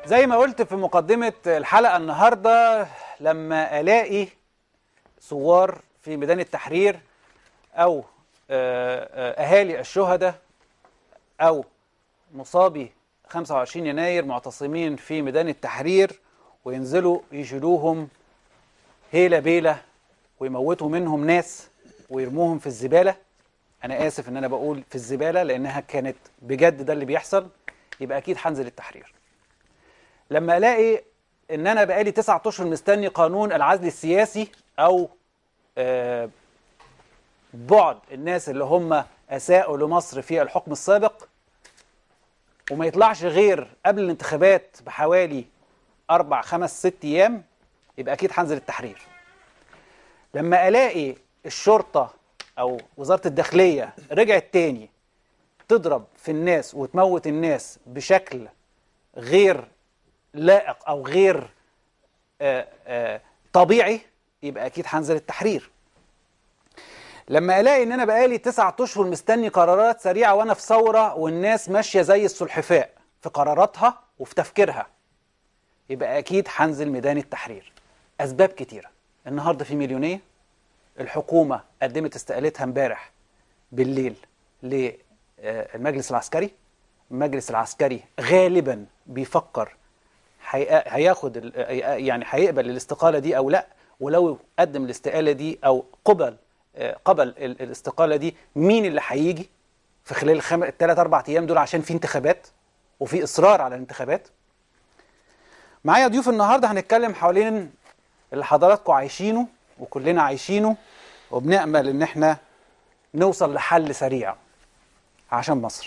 زي ما قلت في مقدمة الحلقة النهاردة لما ألاقي ثوار في ميدان التحرير أو آه، آه، أهالي الشهداء أو مصابي 25 يناير معتصمين في ميدان التحرير وينزلوا يشيلوهم هيلة بيلة ويموتوا منهم ناس ويرموهم في الزبالة أنا آسف إن أنا بقول في الزبالة لأنها كانت بجد ده اللي بيحصل يبقى أكيد هنزل التحرير لما الاقي ان انا بقالي تسعة اشهر مستني قانون العزل السياسي او آه، بعد الناس اللي هم اساءوا لمصر في الحكم السابق وما يطلعش غير قبل الانتخابات بحوالي اربع خمس ست ايام يبقى اكيد هنزل التحرير لما الاقي الشرطه او وزاره الداخليه رجعت تاني تضرب في الناس وتموت الناس بشكل غير لائق او غير آه، آه، طبيعي يبقى اكيد هنزل التحرير لما الاقي ان انا بقالي تسعة اشهر مستني قرارات سريعه وانا في ثوره والناس ماشيه زي السلحفاء في قراراتها وفي تفكيرها يبقى اكيد هنزل ميدان التحرير اسباب كتيره النهارده في مليونيه الحكومه قدمت استقالتها امبارح بالليل للمجلس العسكري المجلس العسكري غالبا بيفكر هي- هياخد ال- يعني هيقبل الاستقاله دي او لا ولو قدم الاستقاله دي او قبل آه، قبل ال- الاستقاله دي مين اللي هيجي في خلال الخم... الثلاث اربع ايام دول عشان في انتخابات وفي اصرار على الانتخابات معايا ضيوف النهارده هنتكلم حوالين اللي حضراتكم عايشينه وكلنا عايشينه وبنأمل ان احنا نوصل لحل سريع عشان مصر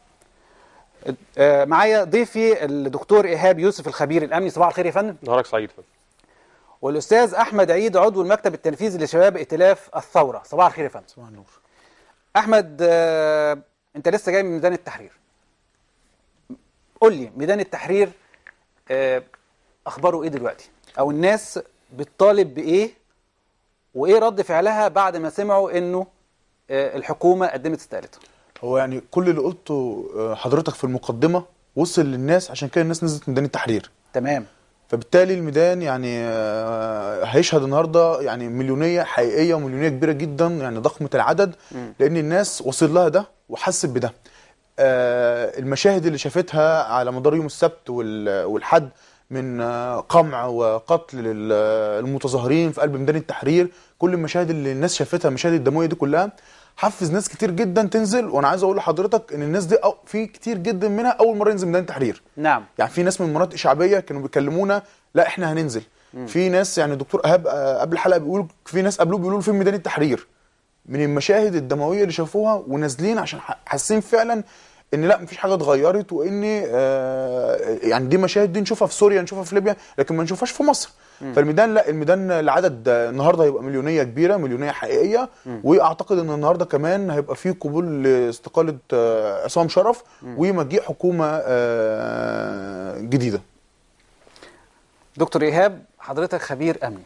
آه، معايا ضيفي الدكتور ايهاب يوسف الخبير الامني صباح الخير يا فندم نهارك سعيد فندم والاستاذ احمد عيد عضو المكتب التنفيذي لشباب ائتلاف الثوره صباح الخير يا فندم صباح النور احمد آه، انت لسه جاي من ميدان التحرير قول لي ميدان التحرير آه، اخباره ايه دلوقتي او الناس بتطالب بايه وايه رد فعلها بعد ما سمعوا انه آه، الحكومه قدمت استقالتها هو يعني كل اللي قلته آه، حضرتك في المقدمه وصل للناس عشان كده الناس نزلت ميدان التحرير تمام فبالتالي الميدان يعني آه، هيشهد النهارده يعني مليونيه حقيقيه ومليونيه كبيره جدا يعني ضخمه العدد لان الناس وصل لها ده وحست بده آه، المشاهد اللي شافتها على مدار يوم السبت وال- والحد من آه، قمع وقتل للمتظاهرين في قلب ميدان التحرير كل المشاهد اللي الناس شافتها المشاهد الدمويه دي كلها حفز ناس كتير جدا تنزل وانا عايز اقول لحضرتك ان الناس دي أو في كتير جدا منها اول مره ينزل ميدان التحرير نعم يعني في ناس من مناطق شعبيه كانوا بيكلمونا لا احنا هننزل في ناس يعني الدكتور ايهاب آه، قبل الحلقه بيقول في ناس قابلوه بيقولوا له فين ميدان التحرير من المشاهد الدمويه اللي شافوها ونازلين عشان ح- حاسين فعلا ان لا مفيش حاجه اتغيرت وان آه، يعني دي مشاهد دي نشوفها في سوريا نشوفها في ليبيا لكن ما نشوفهاش في مصر فالميدان لا الميدان العدد آه، النهارده هيبقى مليونيه كبيره مليونيه حقيقيه واعتقد ان النهارده كمان هيبقى فيه قبول لاستقاله آه، عصام شرف ومجيء حكومه آه، جديده دكتور ايهاب حضرتك خبير امني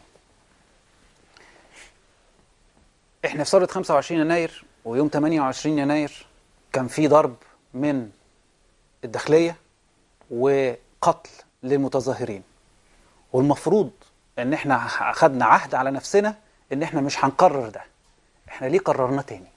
احنا في ثوره 25 يناير ويوم 28 يناير كان في ضرب من الداخليه وقتل للمتظاهرين والمفروض ان احنا اخذنا عهد على نفسنا ان احنا مش هنكرر ده احنا ليه قررنا تاني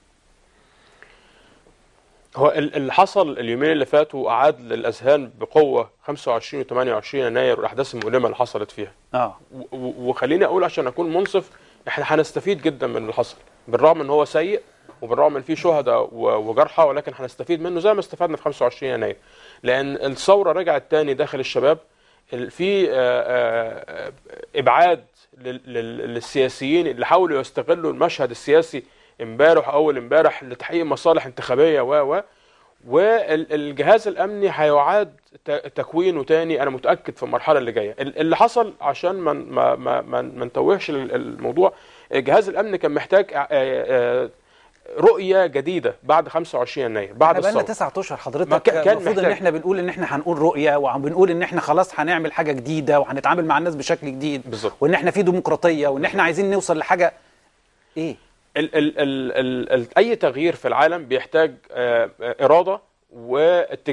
هو ال- اللي حصل اليومين اللي فاتوا أعاد للأذهان بقوة 25 و 28 يناير والأحداث المؤلمة اللي حصلت فيها اه و- و- وخليني أقول عشان أكون منصف إحنا هنستفيد جدا من اللي حصل بالرغم إن هو سيء وبالرغم إن فيه شهداء و- وجرحى ولكن هنستفيد منه زي ما استفدنا في 25 يناير لأن الثورة رجعت تاني داخل الشباب ال- في آه، آه، آه، إبعاد لل- لل- للسياسيين اللي حاولوا يستغلوا المشهد السياسي امبارح أول امبارح لتحقيق مصالح انتخابية و و والجهاز الامني هيعاد ت- تكوينه تاني انا متاكد في المرحله اللي جايه ال- اللي حصل عشان ما ما ما ما ما نتوهش ال- الموضوع الجهاز الامني كان محتاج آه، آه، رؤيه جديده بعد 25 يناير بعد احنا بقالنا الثوره تسعة اشهر ما حضرتك كان- كان المفروض ان محتاج. احنا بنقول ان احنا هنقول رؤيه وبنقول ان احنا خلاص هنعمل حاجه جديده وهنتعامل مع الناس بشكل جديد بالظبط. وان احنا في ديمقراطيه وان احنا عايزين نوصل لحاجه ايه ال ال ال ال ال اي تغيير في العالم بيحتاج آه، آه، اراده واتجاه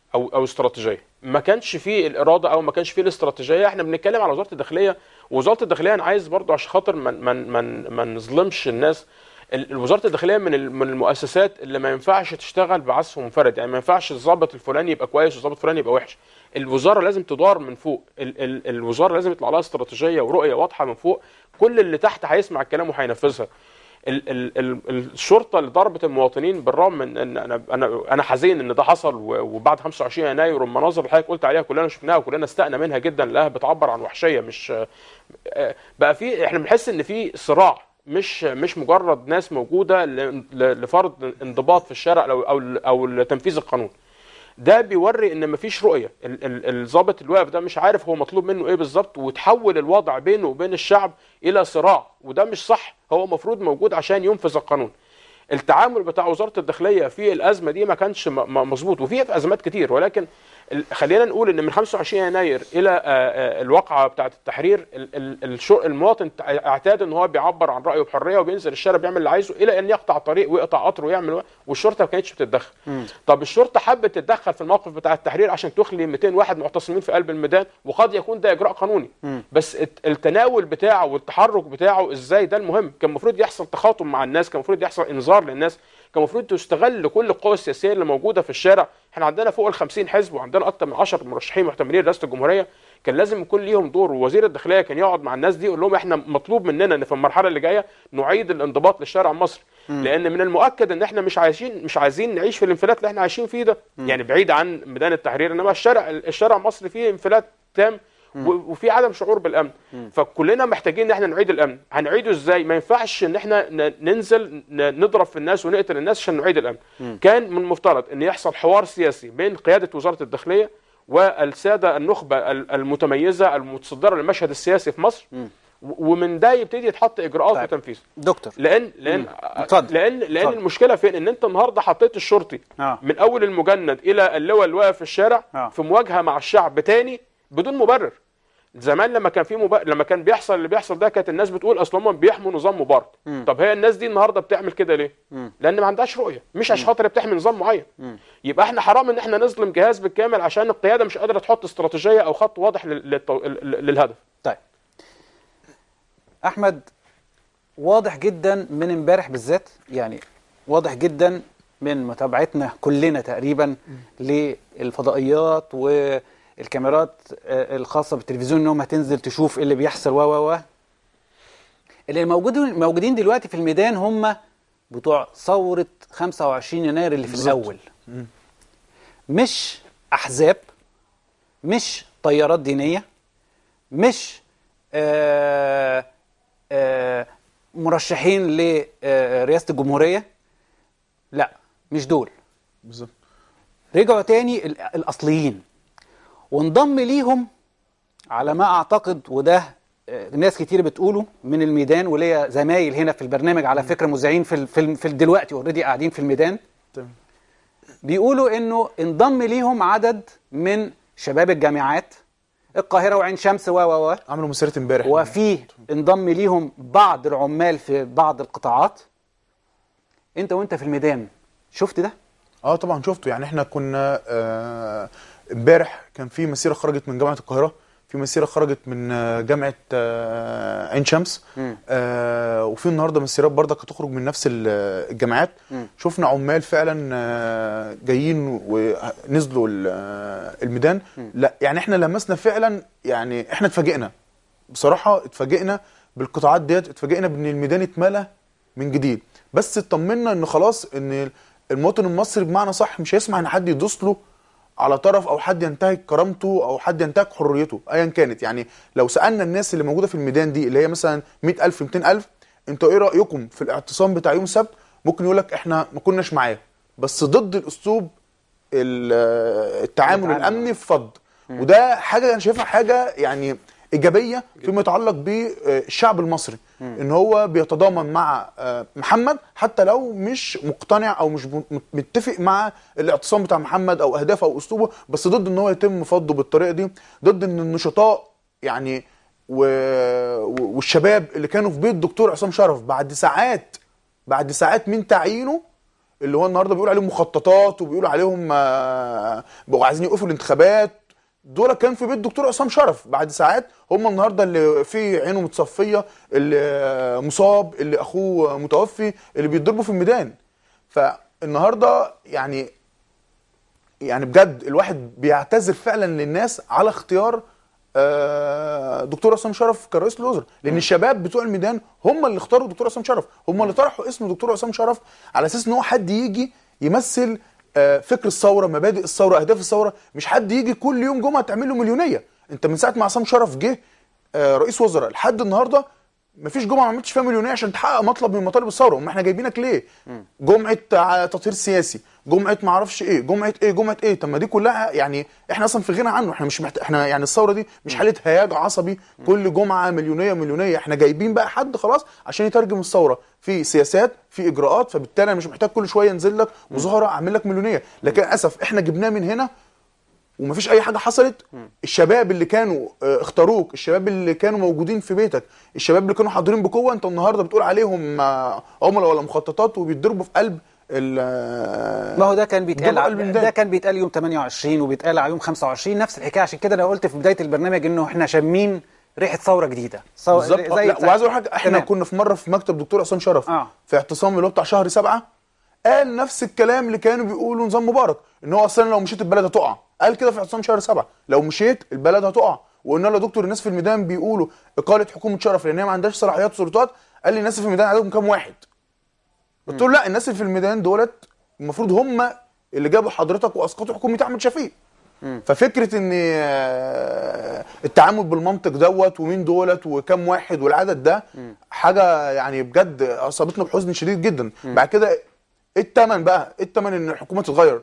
او او استراتيجيه ما كانش فيه الاراده او ما كانش فيه الاستراتيجيه احنا بنتكلم على وزاره الداخليه ووزاره الداخليه انا عايز برضو عشان خاطر ما ما ما ما نظلمش الناس ال- وزاره الداخليه من ال- من المؤسسات اللي ما ينفعش تشتغل بعزف منفرد يعني ما ينفعش الضابط الفلاني يبقى كويس والضابط الفلاني يبقى وحش الوزاره لازم تدار من فوق ال ال الوزاره لازم يطلع لها استراتيجيه ورؤيه واضحه من فوق كل اللي تحت هيسمع الكلام وهينفذها ال ال ال الشرطه اللي ضربت المواطنين بالرغم من ان انا انا انا حزين ان ده حصل و- وبعد 25 يناير المناظر اللي حضرتك قلت عليها كلنا شفناها وكلنا استقنا منها جدا لانها بتعبر عن وحشيه مش آه، بقى في احنا بنحس ان في صراع مش مش مجرد ناس موجوده ل- ل- لفرض انضباط في الشارع او او او لتنفيذ القانون ده بيوري ان مفيش رؤيه ال- ال- الضابط اللي واقف ده مش عارف هو مطلوب منه ايه بالظبط وتحول الوضع بينه وبين الشعب الى صراع وده مش صح هو المفروض موجود عشان ينفذ القانون التعامل بتاع وزاره الداخليه في الازمه دي ما كانش م- م- مظبوط وفي في ازمات كتير ولكن ال- خلينا نقول ان من 25 يناير الى آه، آه، الواقعه بتاعه التحرير ال- ال- الشو- المواطن تع- اعتاد ان هو بيعبر عن رايه بحريه وبينزل الشارع بيعمل اللي عايزه الى ان يقطع طريق ويقطع قطر ويعمل و- والشرطه ما كانتش بتتدخل طب الشرطه حبت تتدخل في الموقف بتاع التحرير عشان تخلي 200 واحد معتصمين في قلب الميدان وقد يكون ده اجراء قانوني بس الت- التناول بتاعه والتحرك بتاعه ازاي ده المهم كان المفروض يحصل تخاطب مع الناس كان المفروض يحصل انذار للناس كان المفروض تستغل كل القوى السياسيه اللي موجوده في الشارع احنا عندنا فوق ال 50 حزب وعندنا اكتر من 10 مرشحين محتملين رئاسه الجمهوريه كان لازم يكون ليهم دور ووزير الداخليه كان يقعد مع الناس دي يقول لهم احنا مطلوب مننا ان في المرحله اللي جايه نعيد الانضباط للشارع المصري لان من المؤكد ان احنا مش عايشين مش عايزين نعيش في الانفلات اللي احنا عايشين فيه ده يعني بعيد عن ميدان التحرير انما الشارع الشارع المصري فيه انفلات تام و- وفي عدم شعور بالامن فكلنا محتاجين ان احنا نعيد الامن هنعيده ازاي ما ينفعش ان احنا ن- ننزل ن- نضرب في الناس ونقتل الناس عشان نعيد الامن كان من المفترض ان يحصل حوار سياسي بين قياده وزاره الداخليه والساده النخبه ال- المتميزه المتصدره للمشهد السياسي في مصر و- ومن ده يبتدي يتحط اجراءات طيب. وتنفيذ دكتور لان لان اتفضل. لان لان اتفضل. المشكله فين ان انت النهارده حطيت الشرطي آه. من اول المجند الى اللواء اللي واقف في الشارع آه. في مواجهه مع الشعب تاني بدون مبرر زمان لما كان في مب... لما كان بيحصل اللي بيحصل ده كانت الناس بتقول اصل هم بيحموا نظام مبارك طب هي الناس دي النهارده بتعمل كده ليه لان ما عندهاش رؤيه مش عشان خاطر بتحمي نظام معين يبقى احنا حرام ان احنا نظلم جهاز بالكامل عشان القياده مش قادره تحط استراتيجيه او خط واضح لل... للتو... لل- للهدف طيب احمد واضح جدا من امبارح بالذات يعني واضح جدا من متابعتنا كلنا تقريبا للفضائيات والكاميرات آه، الخاصه بالتلفزيون انهم هتنزل تشوف ايه اللي بيحصل و و و اللي موجودين موجودين دلوقتي في الميدان هم بتوع ثوره 25 يناير اللي في الاول مش احزاب مش تيارات دينيه مش آه آه مرشحين لرئاسه الجمهوريه لا مش دول بالظبط رجعوا تاني ال- الاصليين وانضم ليهم على ما اعتقد وده آه، ناس كتير بتقوله من الميدان وليا زمايل هنا في البرنامج على فكره مذيعين في ال- في ال- في ال- دلوقتي اوريدي قاعدين في الميدان تمام بيقولوا انه انضم ليهم عدد من شباب الجامعات القاهره وعين شمس و و و عملوا مسيره امبارح وفي انضم ليهم بعض العمال في بعض القطاعات انت وانت في الميدان شفت ده اه طبعا شفته يعني احنا كنا آه، امبارح كان في مسيره خرجت من جامعه القاهره في مسيره خرجت من آه، جامعه آه، عين شمس آه، وفي النهارده مسيرات برضك هتخرج من نفس ال- الجامعات شفنا عمال فعلا آه، جايين ونزلوا ال- آه، الميدان لا يعني احنا لمسنا فعلا يعني احنا اتفاجئنا بصراحه اتفاجئنا بالقطاعات ديت اتفاجئنا بان الميدان اتملى من جديد بس اطمنا ان خلاص ان المواطن المصري بمعنى صح مش هيسمع ان حد يدوس له على طرف او حد ينتهك كرامته او حد ينتهك حريته ايا كانت يعني لو سالنا الناس اللي موجوده في الميدان دي اللي هي مثلا 100000 200000 انتوا ايه رايكم في الاعتصام بتاع يوم السبت ممكن يقول لك احنا ما كناش معاه بس ضد الاسلوب ال- التعامل التعامل. الامني في فض وده حاجه انا شايفها حاجه يعني ايجابيه فيما يتعلق بالشعب المصري ان هو بيتضامن مع آه، محمد حتى لو مش مقتنع او مش م- متفق مع الاعتصام بتاع محمد او اهدافه او اسلوبه بس ضد ان هو يتم فضه بالطريقه دي ضد ان النشطاء يعني و... و- والشباب اللي كانوا في بيت دكتور عصام شرف بعد ساعات بعد ساعات من تعيينه اللي هو النهارده بيقول عليهم مخططات وبيقول عليهم آه، بقوا عايزين يوقفوا الانتخابات دول كان في بيت دكتور عصام شرف بعد ساعات هم النهارده اللي في عينه متصفيه اللي آه، مصاب اللي اخوه متوفي اللي بيتضربوا في الميدان فالنهارده يعني يعني بجد الواحد بيعتذر فعلا للناس على اختيار آه، دكتور عصام شرف كرئيس الوزراء لان الشباب بتوع الميدان هم اللي اختاروا دكتور عصام شرف هم اللي طرحوا اسم دكتور عصام شرف على اساس ان هو حد يجي يمثل آه، فكر الثوره مبادئ الثوره اهداف الثوره مش حد يجي كل يوم جمعه تعمل له مليونيه انت من ساعه ما عصام شرف جه آه، رئيس وزراء لحد النهارده مفيش جمعه ما عملتش فيها مليونيه عشان تحقق مطلب من مطالب الثوره هم احنا جايبينك ليه جمعه ع- تطهير سياسي جمعه ما اعرفش ايه جمعه ايه جمعه ايه طب ما دي كلها يعني احنا اصلا في غنى عنه احنا مش محت... احنا يعني الثوره دي مش حاله هياج عصبي كل جمعه مليونيه مليونيه احنا جايبين بقى حد خلاص عشان يترجم الثوره في سياسات في اجراءات فبالتالي انا مش محتاج كل شويه انزل لك مظاهره اعمل لك مليونيه لكن للاسف احنا جبناه من هنا ومفيش اي حاجه حصلت الشباب اللي كانوا آه، اختاروك الشباب اللي كانوا موجودين في بيتك الشباب اللي كانوا حاضرين بقوه انت النهارده بتقول عليهم آه، عملاء ولا مخططات وبيتضربوا في قلب ال ما هو ده كان بيتقال دول ع- قلب الميدان. ده كان بيتقال يوم 28 وبيتقال على يوم 25 نفس الحكايه عشان كده انا قلت في بدايه البرنامج انه احنا شامين ريحه ثوره جديده ثورة- بالظبط آه، لا وعايز اقول حاجه احنا تمام. كنا في مره في مكتب دكتور عصام شرف آه. في اعتصام اللي هو بتاع شهر سبعة قال نفس الكلام اللي كانوا بيقولوا نظام مبارك ان هو اصلا لو مشيت البلد هتقع قال كده في اعتصام شهر سبعة لو مشيت البلد هتقع وقلنا له يا دكتور الناس في الميدان بيقولوا اقاله حكومه شرف لان هي ما عندهاش صلاحيات وسلطات قال لي الناس اللي في الميدان عددهم كام واحد قلت له لا الناس اللي في الميدان دولت المفروض هم اللي جابوا حضرتك واسقطوا حكومه احمد شفيق ففكره ان آه، التعامل بالمنطق دوت ومين دولت وكم واحد والعدد ده حاجه يعني بجد اصابتنا بحزن شديد جدا بعد كده ايه الثمن بقى ايه الثمن ان الحكومه تتغير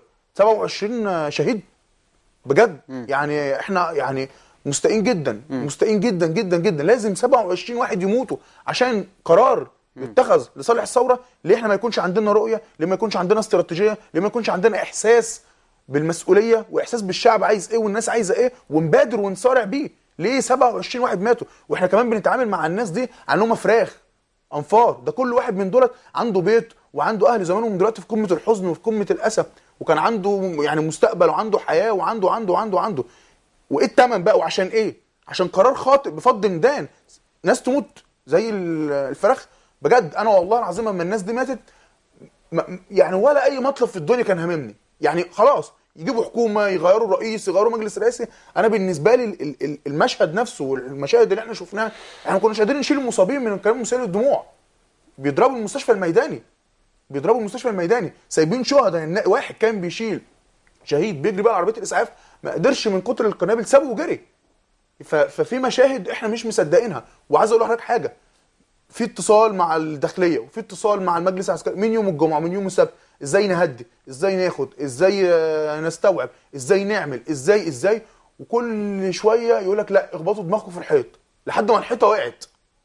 27 شهيد بجد يعني احنا يعني مستائين جدا مستائين جدا جدا جدا لازم 27 واحد يموتوا عشان قرار يتخذ لصالح الثوره ليه احنا ما يكونش عندنا رؤيه ليه ما يكونش عندنا استراتيجيه ليه ما يكونش عندنا احساس بالمسؤوليه واحساس بالشعب عايز ايه والناس عايزه ايه ونبادر ونصارع بيه ليه 27 واحد ماتوا واحنا كمان بنتعامل مع الناس دي على انهم فراخ انفار ده كل واحد من دولت عنده بيت وعنده اهل زمانهم دلوقتي في قمه الحزن وفي قمه الاسى وكان عنده يعني مستقبل وعنده حياه وعنده عنده عنده عنده وايه الثمن بقى وعشان ايه عشان قرار خاطئ بفض ميدان ناس تموت زي ال- الفراخ بجد انا والله العظيم لما الناس دي ماتت ما- يعني ولا اي مطلب في الدنيا كان هاممني يعني خلاص يجيبوا حكومه يغيروا رئيس يغيروا مجلس رئاسي انا بالنسبه لي ال- ال- ال- المشهد نفسه والمشاهد اللي احنا شفناها احنا ما كناش قادرين نشيل المصابين من كلام مسيل الدموع بيضربوا المستشفى الميداني بيضربوا المستشفى الميداني سايبين شهداء النا- واحد كان بيشيل شهيد بيجري بقى عربيه الاسعاف ما قدرش من كتر القنابل سابه وجري ف- ففي مشاهد احنا مش مصدقينها وعايز اقول لحضرتك حاجه في اتصال مع الداخليه وفي اتصال مع المجلس العسكري من يوم الجمعه من يوم السبت ازاي نهدي ازاي ناخد ازاي آه، نستوعب ازاي نعمل ازاي ازاي وكل شويه يقول لك لا اخبطوا دماغكم في الحيط لحد ما الحيطه وقعت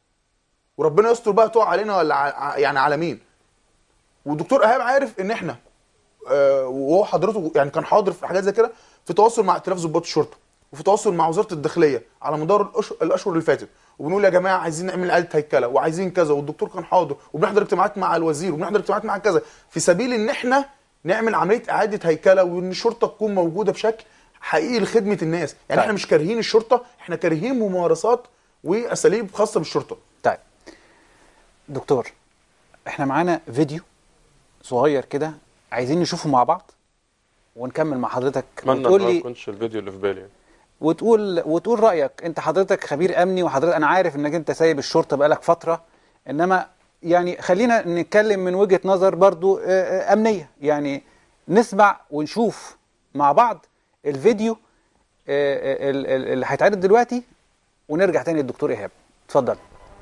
وربنا يستر بقى تقع علينا ولا ع- يعني على مين والدكتور ايهاب عارف ان احنا آه، وهو حضرته يعني كان حاضر في حاجات زي كده في تواصل مع ائتلاف ضباط الشرطه وفي تواصل مع وزاره الداخليه على مدار الأش- الاشهر اللي فاتت وبنقول يا جماعه عايزين نعمل اعاده هيكله وعايزين كذا والدكتور كان حاضر وبنحضر اجتماعات مع الوزير وبنحضر اجتماعات مع كذا في سبيل ان احنا نعمل عمليه اعاده هيكله وان الشرطه تكون موجوده بشكل حقيقي لخدمه الناس يعني طيب. احنا مش كارهين الشرطه احنا كارهين ممارسات واساليب خاصه بالشرطه طيب دكتور احنا معانا فيديو صغير كده عايزين نشوفه مع بعض ونكمل مع حضرتك اتمنى وتقول ان ما لي يكونش الفيديو اللي في بالي وتقول وتقول رايك انت حضرتك خبير امني وحضرتك انا عارف انك انت سايب الشرطه بقالك فتره انما يعني خلينا نتكلم من وجهه نظر برضو آه، آه، امنيه يعني نسمع ونشوف مع بعض الفيديو آه، آه، ال- ال- اللي هيتعرض دلوقتي ونرجع تاني للدكتور ايهاب اتفضل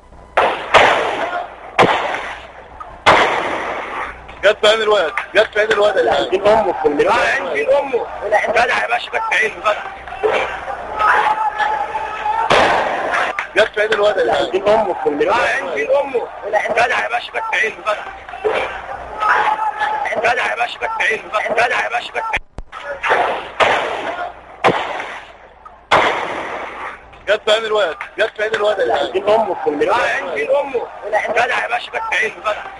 جت في عين الواد جت في عين الواد اللي عندي امه في المليون اه عين فين امه جدع يا باشا جت في عينه جدع جت في عين الواد اللي عندي امه في المليون اه عين فين امه جدع يا باشا جت في عينه جدع جدع يا باشا جت في عينه جدع يا باشا جت في جت في عين الواد جت في عين الواد اللي عندي امه في المليون اه عين فين امه جدع يا باشا جت في عينه جدع